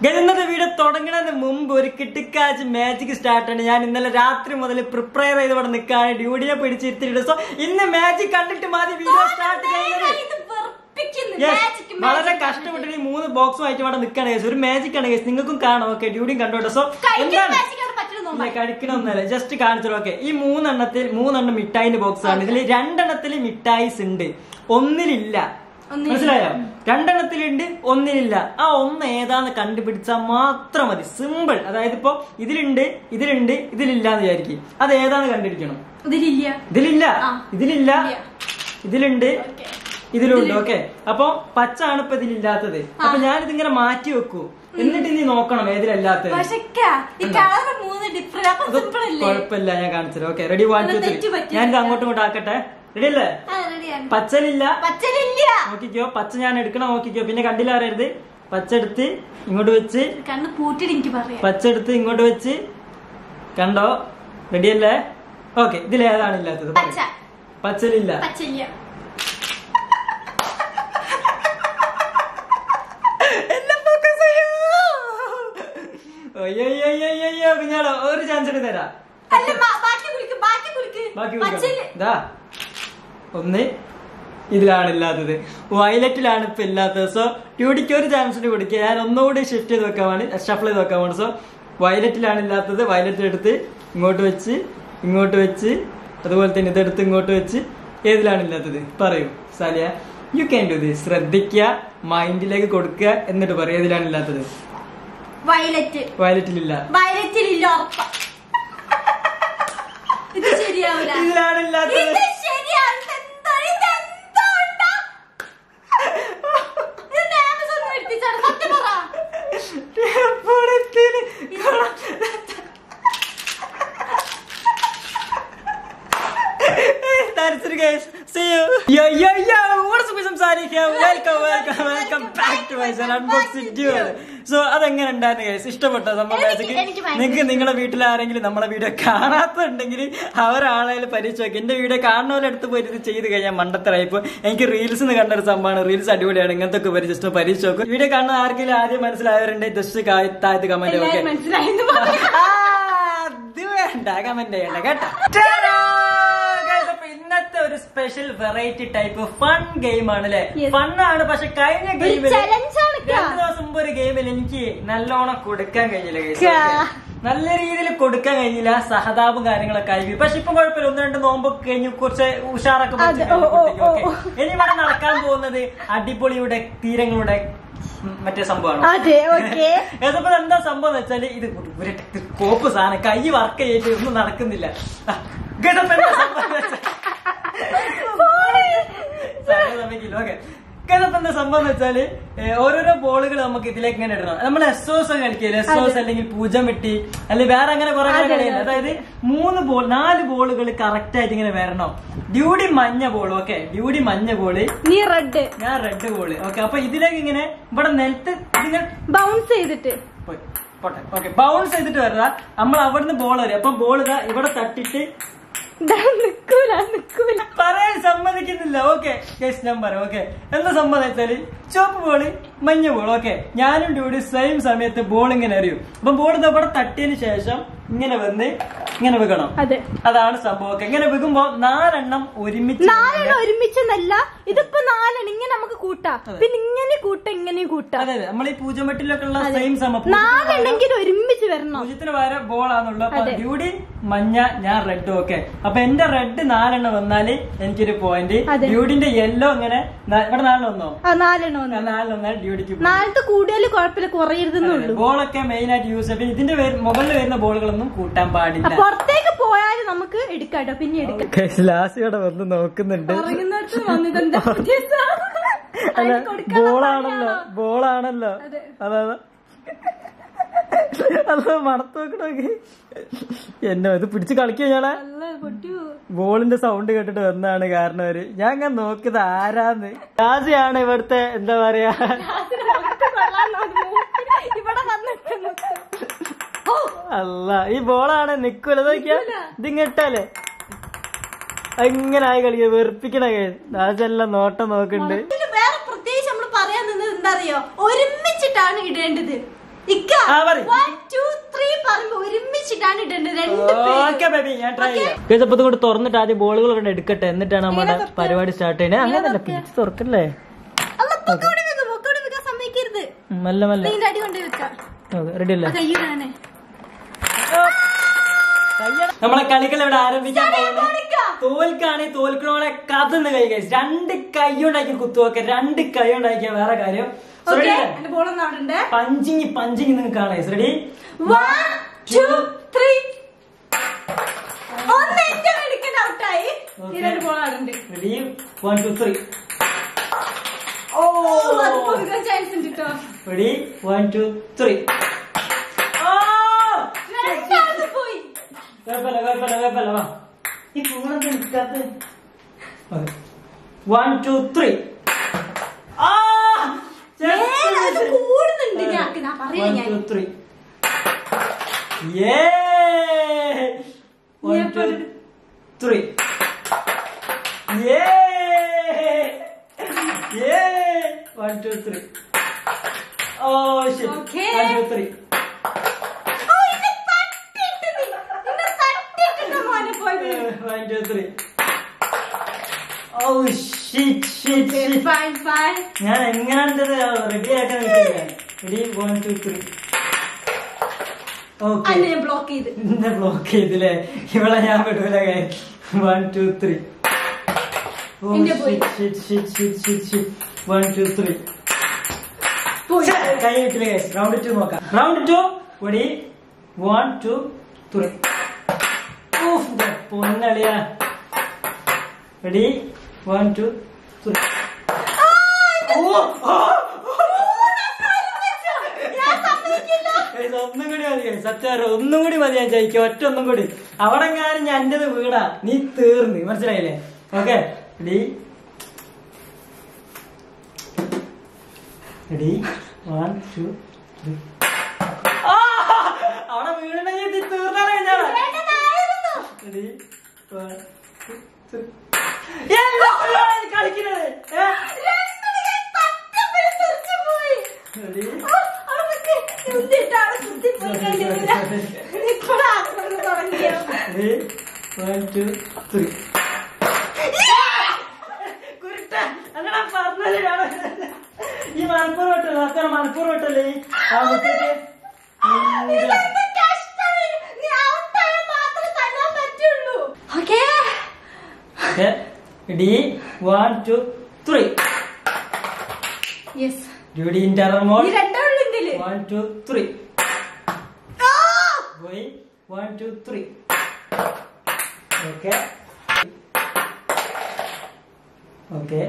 Guys, ഇന്നത്തെ video തുടങ്ങുന്നതിന് മുമ്പ് ഒരു കിട്ടിക്കാച്ച് മാജിക് സ്റ്റാർട്ട് ആണ് ഞാൻ ഇന്നലെ രാത്രി മുതൽ പ്രിപ്പയർ ചെയ്ത് ഇവിടെ നിൽക്കുകയാണ് ഡ്യൂഡിയെ പിടിച്ചിരുത്തിയിട്ട് സോ ഇന്ന് മാജിക് കണ്ടിട്ട് മതി വീഡിയോ സ്റ്റാർട്ട് ചെയ്യുന്നത് ഇത് വെറുപ്പിക്കുന്നു. Yes, Magic, വളരെ magic. കഷ്ടപ്പെട്ട് ഈ മൂന്ന് ബോക്സുമായിട്ട് ഇവിടെ നിൽക്കുകയാണ് guys. ഒരു മാജിക് ആണ് guys. നിങ്ങൾക്കും കാണാം ഓക്കെ ഡ്യൂഡിയും കണ്ടോട്ടെ സോ കഴിക്കാൻ magic ആണ് പറ്റുന്നത് ഇല്ല, നോക്കാം. കഴിക്കണമെന്നല്ല ജസ്റ്റ് കാണിച്ചു ഓക്കെ ഈ മൂന്നെണ്ണത്തിൽ മൂന്നെണ്ണം മിഠായിന്റെ ബോക്സ് ആണ് ഇതിൽ രണ്ടെണ്ണത്തിൽ മിഠായിസ് ഉണ്ട് ഒന്നിലില്ല ഒന്നിലില്ല. മനസ്സിലായോ രണ്ടെണ്ണത്തിലുണ്ട് ഒന്നിലില്ല ആ ഒന്ന് ഏതാന്ന് കണ്ടുപിടിച്ചാൽ മാത്രം മതി സിമ്പിൾ അതായത് ഇപ്പൊ ഇതിലുണ്ട് ഇതിലുണ്ട് ഇതിലില്ല എന്ന് വിചാരിക്കും അത് ഏതാന്ന് കണ്ടുപിടിക്കണം ഇതിലില്ല. ഇതിലില്ല ആ. ഇതിലില്ല ഇല്ല. ഇതിലുണ്ട് Okay. ഇതിലുണ്ട് ഓക്കെ അപ്പൊ പച്ച ആണ് ഇപ്പൊ ഇതിലില്ലാത്തത് അപ്പൊ ഞാനിതിങ്ങനെ മാറ്റി വെക്കൂ എന്നിട്ട് നീ നോക്കണം ഏതിലല്ലാത്തത് പക്ഷേക്കാ, ഈ കളർ മൂന്ന് ഡിഫറെന്റ് അപ്പൊ അത് സിമ്പിൾ അല്ലേ കുഴപ്പമില്ല ഞാൻ കാണിച്ചത് ഓക്കെ റെഡി വൺ ടു ഒന്ന് ത്രീ തെറ്റ് പറ്റിയില്ല. ഞാനിത് അങ്ങോട്ടും ഇങ്ങോട്ടും ആക്കട്ടെ റെഡി അല്ലേ ആ, ready-ആണ്. പച്ചലില്ല പച്ചലില്ല നോക്കിക്കോ പച്ച ഞാൻ എടുക്കണം നോക്കിക്കോ പിന്നെ കണ്ടില്ല അറിയരുത് പച്ച എടുത്ത് ഇങ്ങോട്ട് വെച്ച് കണ്ണ് പൂട്ടിട്ട് എനിക്ക് പറയാം പച്ച എടുത്ത് ഇങ്ങോട്ട് വെച്ച് കണ്ടോ റെഡി അല്ലേ ഓക്കെ ഇതിൽ ഏതാണ് ഇല്ലാത്തത് പറയ്. പച്ച പച്ചലില്ല പച്ചല്ല എന്നെ focus ചെയ്യൂ. അയ്യോ, അയ്യോ, അയ്യോ, അയ്യോ, അയ്യോ, കുഞ്ഞാടോ ഒരു ചാൻസ് എടുത്ത് തരാം അല്ല ബാ- ബാക്കി കുളിക്ക് ബാക്കി കുളിക്ക് ബാക്കി പച്ചല് കൊടുക്കണം. ദാ ഒന്ന് ഇതിലാണ് ഇല്ലാത്തത് വയലറ്റിലാണ് ഇപ്പൊ ഇല്ലാത്തത് സോ ട്യൂഡിക്ക് ഒരു ചാൻസിന് കൊടുക്കുക ഞാൻ ഒന്നുകൂടി ഷിഫ്റ്റ് ചെയ്ത് വെക്കാൻ വേണ്ടി ഷഫിൾ ചെയ്ത് വെക്കാൻ വേണ്ടി സോ വയലറ്റിലാണ് ഇല്ലാത്തത് വയലറ്റ് എടുത്ത് ഇങ്ങോട്ട് വെച്ച് ഇങ്ങോട്ട് വെച്ച് അതുപോലെ തന്നെ ഇതെടുത്ത് ഇങ്ങോട്ട് വെച്ച് ഏതിലാണ് ഇല്ലാത്തത് പറയൂ സാലിയ യു ക്യാൻ ഡു ദിസ് ശ്രദ്ധിക്കുക മൈൻഡിലേക്ക് കൊടുക്കുക എന്നിട്ട് പറയും ഏതിലാണ് ഇല്ലാത്തത് വയലറ്റ് വയലറ്റിലില്ല വയലറ്റിലില്ല ഉറപ്പാ ഇത് ശരിയാവില്ല ഇതിലാണ് ഇല്ലാത്തത് ഇത് ശരിയാവില്ല എന്താ ഇതെന്താണ്ടാ? ഇത് ആമസോണിൽ നിന്ന് എടുത്തിച്ചാണ് സത്യം പറ എപ്പോഴെത്തിന് That's it guys. See you. Yo yo yo. What's up some Sari here? Welcome welcome welcome back to my channel Unboxing Duel. So അതെങ്ങനെ ഉണ്ടായിരുന്നു ഗൈസ് ഇഷ്ടപ്പെട്ട സംഭവം എനിക്ക് ബേസിക്ക് എനിക്ക് ഭയങ്കര നിങ്ങൾക്ക് നിങ്ങളുടെ വീട്ടിൽ ആരെങ്കിലും നമ്മളെ വീഡിയോ കാണാത്തുണ്ടെങ്കിൽ അവരാളെ പരീക്ഷ നോക്കി എന്റെ വീഡിയോ കാണുന്നവരെ അടുത്ത് പോയിട്ട് ഇത് ചെയ്ത് കഴിഞ്ഞാൽ മണ്ടത്തരായിപ്പോ എനിക്ക് റീൽസ് നിന്ന് കണ്ട ഒരു സംഭവമാണ് റീൽസ് അടിപൊളിയാണ് ഇങ്ങനത്തെ ഒക്കെ പരി ജസ്റ്റ് പരീക്ഷ നോക്കും വീഡിയോ കാണുന്ന ആർക്കെങ്കിലും ആദ്യം മനസ്സിലായവരുണ്ട് ജസ്റ്റ് താഴത്ത് കമന്റ് ഓക്കെ എല്ലാവരും മനസ്സിലായെന്ന് പറഞ്ഞു ആ, അത് വേണ്ട കമന്റ് ചെയ്യണ്ട കേട്ടോ ടാടാ! Guys, അപ്പൊ ഇന്നത്തെ ഒരു special variety type fun game ആണ് അല്ലെ Yes. ഫണ്ണാണ് പക്ഷെ കഴിഞ്ഞ ഗെയിമിൽ challenge ആണ് ക്കാ. രണ്ടു ദിവസം മുമ്പ് ഒരു ഗെയിമിൽ എനിക്ക് നല്ലോണം കൊടുക്കാൻ കഴിഞ്ഞില്ല guys. ക്കാ. നല്ല രീതിയിൽ കൊടുക്കാൻ കഴിഞ്ഞില്ല സഹതാപും കാര്യങ്ങളൊക്കെ ആയി പക്ഷെ ഇപ്പൊ കുഴപ്പമില്ല ഒന്ന് രണ്ട് നോമ്പൊക്കെ കഴിഞ്ഞ് കുറച്ച് ഉഷാറൊക്കെ അതെ, പിടിച്ച് ഓ, ഓ, കുട്ടിക്ക്. ഓ, Okay. ഇനി ഇവിടെ നടക്കാൻ പോകുന്നത് അടിപൊളിയുടെ തീരങ്ങളുടെ ഉം, മറ്റേ സംഭവമാണ് അതെ ഓക്കെ ഏതപ്പോ എന്താ സംഭവം എന്ന് വെച്ചാല് ഇത് ഒരു കോപ്പ് സാധനം കൈ വർക്ക് ചെയ്തിട്ട് ഒന്നും നടക്കുന്നില്ല ആ, ഗതപ്പോ എന്താ സംഭവം എന്ന് വെച്ചാ- സമയം സമ്മതിക്കില്ല ഓക്കെ ഗതപ്പോ എന്താ സംഭവം എന്ന് വെച്ചാല് ഏ, ഓരോരോ ബോളുകൾ നമുക്ക് ഇതിലേക്ക് ഇങ്ങനെ ഇടണം നമ്മൾ എസ് ഓസ് ഒക്കെ കളിക്കില്ല എസ് ഓസ് അല്ലെങ്കിൽ പൂജം വെട്ടി അല്ലെങ്കിൽ വേറെ അങ്ങനെ കുറെ അതെ, കളിയില്ല അതായത് മൂന്ന് ബോൾ നാല് ബോളുകൾ കറക്റ്റ് ആയിട്ട് ഇങ്ങനെ വരണം ഡ്യൂഡി മഞ്ഞ ബോൾ ഓക്കെ ഡ്യൂഡി മഞ്ഞ ബോള് നീ റെഡ് ഞാൻ റെഡ് ബോള് ഓക്കെ അപ്പൊ ഇതിലേക്ക് ഇങ്ങനെ ഇവിടെ നിലത്ത് ഇതിങ്ങനെ ബൗൺസ് ചെയ്തിട്ട് പോയി. പോട്ടെ ഓക്കെ ബൗൺസ് ചെയ്തിട്ട് വരാ നമ്മൾ അവിടുന്ന് ബോൾ വരും അപ്പൊ ബോൾ ഇതാ ഇവിടെ തട്ടിട്ട് ദാ നിക്കൂല നിക്കൂല പറയാൻ സമ്മതിക്കുന്നില്ല ഓക്കെ കേസ് നമ്പർ ഓക്കെ എന്താ സംഭവം വെച്ചാല് ചുവപ്പ് ബോള് മഞ്ഞ ബോൾ ഓക്കെ ഞാനും ഡ്യൂഡി സെയിം സമയത്ത് ബോൾ ഇങ്ങനെ എറിയും അപ്പൊ ബോൾ ഇത് ഇവിടെ തട്ടിയതിന് ശേഷം ഇങ്ങനെ വന്ന് ഇങ്ങനെ വെക്കണം അതെ അതാണ് സംഭവം ഓക്കെ ഇങ്ങനെ വെക്കുമ്പോ നാലെണ്ണം ഒരുമിച്ച് നാലെണ്ണം ഒരുമിച്ചെന്നല്ല ഇതിപ്പോ നാലെണ്ണം ഇങ്ങനെ നമുക്ക് കൂട്ടാം പിന്നെ ഇങ്ങനെ കൂട്ട ഇങ്ങനെ കൂട്ടാം അതെ അതെ നമ്മൾ ഈ പൂജമെട്ടിലൊക്കെ ഉള്ള സെയിം സംഭവം നാലെണ്ണെങ്കിലും ഒരുമിച്ച് വരണം പൂജ്യത്തിന് വരെ ബോളാന്നുള്ളു അപ്പൊ ഡ്യൂഡി മഞ്ഞ ഞാൻ റെഡ് ഓക്കെ അപ്പൊ എന്റെ റെഡ് നാലെണ്ണം വന്നാല് എനിക്കൊരു പോയിന്റ് അതെ. ഡ്യൂഡിന്റെ യെല്ലോ ഇങ്ങനെ ന- ഇവിടെ നാലെണ്ണം വന്നോ ആ നാലെണ്ണം ഒന്ന്. നാലെണ്ണം വന്നാൽ ഡ്യൂഡിക്ക് നാലത്തെ കൂടുതൽ കുഴപ്പമില്ല കുറയരുതെന്നുള്ളൂ ബോളൊക്കെ മെയിൻ ആയിട്ട് യൂസ് ചെയ്യും ഇതിന്റെ മുകളിൽ വരുന്ന ബോളുകളൊന്നും കൂട്ടാൻ ആ, പാടില്ല പുറത്തേക്ക് പോയാലും നമുക്ക് എടുക്കാം കേട്ടോ പിന്നെ എടുക്കാം ലാസ്റ്റ് ഇവിടെ വന്ന് നോക്കുന്നുണ്ട് പറയുന്നിടത്ത് വന്നിതെന്താ വ്യത്യാസം? അതിന് കൊടുക്കാനുള്ള ബോളാണല്ലോ പണിയാണോ? ബോളാണല്ലോ അതെ. അതെ അതെ അത് മണത്ത് നോക്കണോക്ക് എന്നെ ഇത് പിടിച്ച് കളിക്കുക ഞാളെ നല്ല പൊട്ടിയോ? ബോളിന്റെ സൗണ്ട് കേട്ടിട്ട് വന്നാണ് കാരണം അവര് ഞാൻ അങ്ങനെ നോക്കിയത് ആരാന്ന് രാജയാണ് ഇവിടുത്തെ എന്താ പറയാ അതിന് മുഖത്ത് കൊള്ളാൻ നോക്കി. ഇവിടെ വന്നിട്ട് നോക്ക്. ഓ, അല്ല ഈ ബോളാണ് നിക്കൂല നോക്കിയാ ഇതിങ്ങിട്ടാലേ ഇങ്ങനെ ആയി കളിക്കുക വെറുപ്പിക്കണ രാജെല്ലാം നോട്ടം നോക്കുന്നുണ്ട് ഇതില് വേറെ പ്രത്യേകിച്ച് നമ്മൾ പറയാൻ നിന്നത് എന്താ അറിയോ ഒരുമിച്ചിട്ടാണ് ഇടേണ്ടത് ഇക്ക ആ, പറയ്. വൺ ടു ത്രീ പറയുമ്പോ ഒരുമിച്ചിട്ടാണ് ഇടേണ്ടത് രണ്ട് ഓക്കെ ബേബി ഞാൻ ട്രൈ ചെയ്യാം ഇപ്പൊ കൂടെ തുറന്നിട്ട് ആദ്യം ബോളുകൾ കൊണ്ട് എടുക്കട്ടെ എന്നിട്ടാണ് നമ്മുടെ പരിപാടി സ്റ്റാർട്ട് ചെയ്യുന്നത് അങ്ങനെയല്ല പിടിച്ച് തുറക്കല്ലേ അല്ല പൊക്കോടെ വെക്ക പൊക്കോടെ വെക്കാൻ സമ്മതിക്കരുത് ഉം, മെല്ലെ മെല്ലെ ഇതിന്റെ അടി കൊണ്ട് വെക്കാം റെഡി അല്ലേ കയ്യിലാണ് നമ്മളെ കളികൾ ഇവിടെ ആരംഭിക്കാൻ പോകുന്നത് തോൽക്കാണ് തോൽക്കണോടെ കഥന്ന് കൈ കഴിച്ച് രണ്ട് കൈ ഉണ്ടാക്കി കുത്തുവൊക്കെ രണ്ട് കൈ ഉണ്ടാക്കിയ വേറെ കാര്യം ഓക്കെ എന്റെ ബോളൊന്നും അവിടെ ഉണ്ട് പഞ്ചിങ് പഞ്ചിങ് നിങ്ങൾക്ക് കാണാം റെഡി വൺ ടു ത്രീ ഒന്ന് ഏറ്റവും എടുക്കുന്ന ഔട്ടായി Okay. ഈ രണ്ട് ബോൾ അവിടെ ഉണ്ട് റെഡി വൺ ടു ത്രീ ഓ ഓ, അത് പൊങ്ങാൻ ചാൻസ് ഉണ്ട് കേട്ടോ റെഡി വൺ ടു ത്രീ രണ്ടാമത് പോയി കുഴപ്പമില്ല കുഴപ്പമില്ല കുഴപ്പമില്ല വാ ഈ ഫോണെന്താ നിൽക്കാത്ത വൺ ടു ത്രീ മേലെ അത് കൂടുന്നുണ്ട് ഞാക്ക് ഞാൻ പറയാ One, ഞാൻ two, three. Yeah! One, Yeah, two, but- three. Yeah! Yeah! One, two, three. Oh shit. Okay. One, two, three. ഓ, എന്നെ തട്ടിയിട്ട് നീ. എന്നെ തട്ടിയിട്ടിട്ടാ മോനെ പോയത്. Uh, One, two, three. Oh shit, shit, shit. Fine, fine. ഞാൻ എങ്ങനെയാണ്ടത് റെഡി ആക്കാൻ നിൽക്കില്ല ready one two three okay അന്നെ ഞാൻ ബ്ലോക്ക് ചെയ്ത് എന്നെ ബ്ലോക്ക് ചെയ്തില്ലേ ഇവളെ ഞാൻ വിടൂല വൺ ടു ത്രീ എന്റെ പോയി. വൺ ടു ത്രീ പോയി കൈ വെച്ചില്ല റൗണ്ട് ടു നോക്കാം റൗണ്ട് ടു വടി വൺ ടു ത്രീ പൊന്നളിയാ റെഡി വൺ ടു ത്രീ ഒന്നും കൂടി മതി സത്യം ഒന്നും കൂടി മതി ഞാൻ ജയിക്കും ഒറ്റ ഒന്നും കൂടി അവിടെ എങ്ങാനും ഞാൻ എന്റേത് വീടാ നീ തീർന്ന് മനസ്സിലായില്ലേ okay ready ready one two three അവിടെ വീടുണ്ടെങ്കിൽ നീ തീർന്നാലേ ഞാനാ വേണ്ടതായിരുന്നു. റെഡി വൺ ടു ത്രീ എന്താ കളിക്കുന്നത് രണ്ടിനെ ഞാൻ തട്ടിയപ്പോഴേ തെറിച്ച് പോയി. റെഡി ആ, അവിടെ നിക്ക്. എന്തിട്ടാണ് കുത്തിപ്പോയി കണ്ടില്ല. ഇപ്പോഴാ ആക്രമണം തുടങ്ങിയോ? Ready? One, two, three. കുരുട്ട, അല്ലടാ പറഞ്ഞത് ഞാന്. ഈ മലപ്പുറം വിട്ടല്ലേ അത്ര മലപ്പുറം വിട്ടല്ലേ ഈ ആ മുറ്റത്ത് ഇതെന്ത് കഷ്ടാണ്. നീ out ആയാൽ മാത്രമേ തല്ലാൻ പറ്റുള്ളൂ. Okay. Ready one two three Yes. ഡ്യൂഡി ഇന്റർമോൾ ഈ രണ്ടേ ഉള്ളൂ ഇതില്. വൺ ടു ത്രീ ആ! പോയി one two three okay okay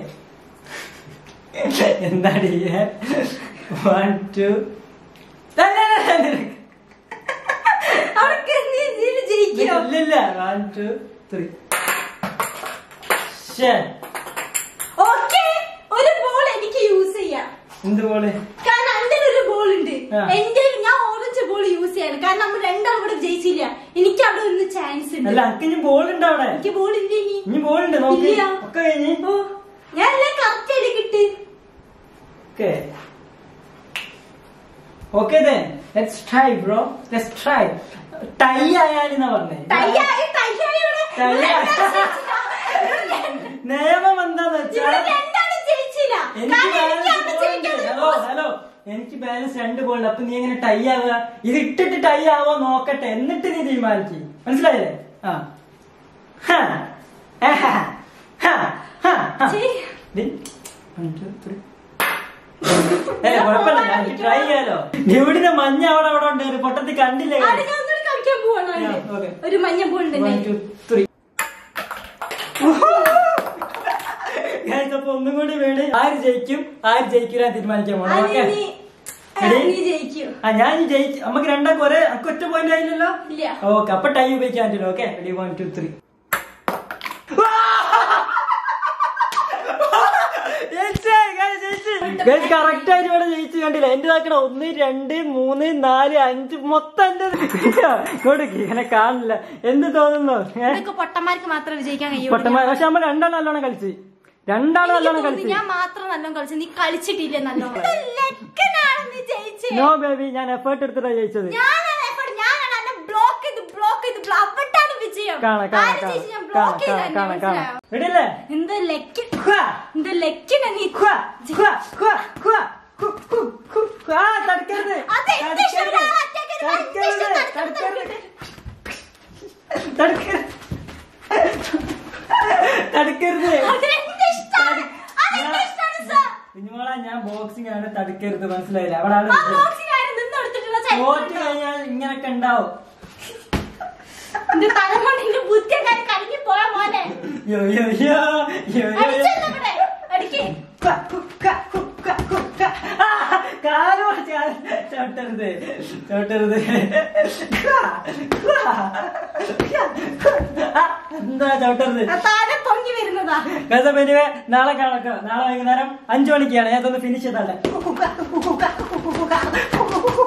എന്താണ് വൺ ടു അവർക്ക് നീ ഇതില് ജയിക്കോ? ഇല്ലില്ല വൺ ടു ത്രീ Okay. ഒരു ബോൾ എനിക്ക് യൂസ് ചെയ്യാം എന്ത് പോലെ കാരണം എന്റെ ഒരു ബോൾ ഉണ്ട് ആ. എന്റെ ഞാൻ ഓറഞ്ച് ബോൾ യൂസ് ചെയ്യാണ് കാരണം നമ്മൾ രണ്ടാളും കൂടെ ജയിച്ചില്ല എനിക്ക് അവിടെ ഒന്ന് ചാൻസ് ഉണ്ട് അല്ല അക്ക് ഇനി ബോൾ ഉണ്ട് അവിടെ എനിക്ക് ബോൾ ഇല്ല ഇനി ഇനി ബോൾ ഉണ്ട് നോക്കി ഇല്ല. ഒക്കെ കഴിഞ്ഞ് ഓ ഞാൻ എല്ലാം കറക്റ്റ് ആയിട്ട് കിട്ടി okay okay then let's try bro let's try tie ആയാലെന്നാ പറഞ്ഞേ തയ്യായി തയ്യായി ഇവിടെ തയ്യായി. ഇവിടെ രണ്ടാളും നിയമം എന്താന്ന് ഇവിടെ വെച്ചാൽ രണ്ടാളും ജയിച്ചില്ല എനിക്ക് കാരണം ബാലൻസ് എനിക്കാണ് ബോൾ ഉണ്ട് ജയിക്കാൻ ഹലോ ഹലോ എനിക്ക് ബാലൻസ് രണ്ട് ബോൾ ഉണ്ട് അപ്പൊ നീ എങ്ങനെ ടൈ ആവുക ഇത് ഇട്ടിട്ട് ടൈ ആവോ നോക്കട്ടെ എന്നിട്ട് നീ തീരുമാനിക്ക് മനസ്സിലായില്ലേ ആ ഹാ. ആഹാ. ഹാ. ഹാ. ഹാ. ശരി. ദേ. One, two, three. ഏ, കുഴപ്പമില്ല ഞാൻ ട്രൈ ചെയ്യാലോ ഡ്യൂഡിന്റെ മഞ്ഞ അവിടെ അവിടെ ഉണ്ട് ഒരു പൊട്ടത്തിൽ കണ്ടില്ലേ ആടെ ഞാൻ ഒന്നുകൂടി കളിക്കാൻ പോവാണ് Yeah, okay. ഒരു മഞ്ഞ ബോൾ ഉണ്ട് One, എൻ്റെ two, three. Guys, അപ്പൊ ഒന്നും കൂടി വേണ്ടി ആര് ജയിക്കും ആര് ജയിക്കില്ല തീരുമാനിക്കാൻ പോണം അത് ഓക്കെ നീ Ready? നീ ജയിക്കൂ ആ ഞാൻ ഇനി ജയിച്ചു നമുക്ക് രണ്ടാൾക്ക് ഒരേ അക്ക് ഒറ്റ പോയിന്റ് ആയില്ലല്ലോ ഇല്ല ഓക്കെ അപ്പൊ ടൈം ഉപയോഗിക്കാൻ പറ്റില്ല okay ready one two three correct ആയിട്ട് ഇവിടെ ജയിച്ചു കണ്ടില്ല എന്റെ ഇതാക്കണ ഒന്ന് രണ്ട് മൂന്ന് നാല് അഞ്ച് മൊത്തം എന്റെ ഇങ്ങോട്ട് ഇങ്ങനെ കാണില്ല എന്ത് തോന്നുന്നു ഏ ഇതൊക്കെ പൊട്ടന്മാർക്ക് മാത്രമേ വിജയിക്കാൻ കഴിയൂ പൊട്ടന്മാർ പക്ഷെ നമ്മൾ രണ്ടെണ്ണം നല്ലോണം കളിച്ച് രണ്ടാളും നല്ലോണം എനിക്ക് തോന്നി കളിച്ചു ഞാൻ മാത്രം നല്ലോണം കളിച്ചു നീ കളിച്ചിട്ടില്ലേ നല്ലോണം ലക്കനാണ് നീ ജയിച്ചേ നോ ബേബി ഞാൻ എഫേർട്ട് എടുത്തിട്ടാണ് ജയിച്ചത് ഞാനാണ് effort, ഞാനാണ് എന്നെ ബ്ലോക്ക് ചെയ്ത് ബ്ലോക്ക് ചെയ്ത് blo- അവിട്ടാണ് വിജയം കാണാം കാണാം ആര് കാണാം ജയിച്ചു? ഞാൻ കാണാം ബ്ലോക്ക് ചെയ്ത് കാണാം തന്നെ, കാണാം കാണാം മനസ്സിലായോ? റെഡിയല്ലേ എന്ത് ലക്കി ഖ്വാ, എന്ത് ലക്കിനെ നീ ഖ്വാ, ഖ്വാ, ഖ്വാ, ഖ്വാ, ഖു, ഖു, ഖു, ഖു. ആ, തടുക്കരുത്. അത് എന്റെ ഇഷ്ടമില്ല, തടുക്കരുത്. ആ attack ചെയ്ത് എന്റെ ഇഷ്ടം, തടുക്കരുത്. തടുക്കരുത്, തടുക്കരുത്. തടുക്കരുത്. തടുക്കരുത് അത് എന്റെ ഇഷ്ടാണ്. അത് എന്റെ ഞാൻ- ഇഷ്ടാണ് sir. കുഞ്ഞുമോളെ ഞാൻ ബോക്സിംഗ് ആണ് തടുക്കരുത് മനസ്സിലായില്ല അവിടെ ആള് ആ വിജയം. boxing ആരും നിന്നെടുത്തിട്ടുള്ള തോറ്റ് ചരിത്രം കഴിഞ്ഞാൽ ഇങ്ങനൊക്കെ ഉണ്ടാവും നിന്റെ തലമുറ നിന്റെ ബുദ്ധിയൊക്കെ കലങ്ങി പോയ മോനെ യോ യോ യോ യോ യോ യോ അടിച്ചല്ലോ ഇവിടെ അടിക്ക് ക, കു, ക, കു, ക, കു, ക. ആ, കാല് പിടിച്ച് കാല് ചവിട്ടരുത് ചവിട്ടരുത് ക, ക, ക, ആ, എന്താ ചവിട്ടരുത് ആ താനെ പൊങ്ങി വരുന്നതാ ഗത പെരുവെ നാളെ കാണക്കാം നാളെ വൈകുന്നേരം അഞ്ചു മണിക്കാണ് ഞാൻ ഇതൊന്ന് ഫിനിഷ് ചെയ്താട്ടെ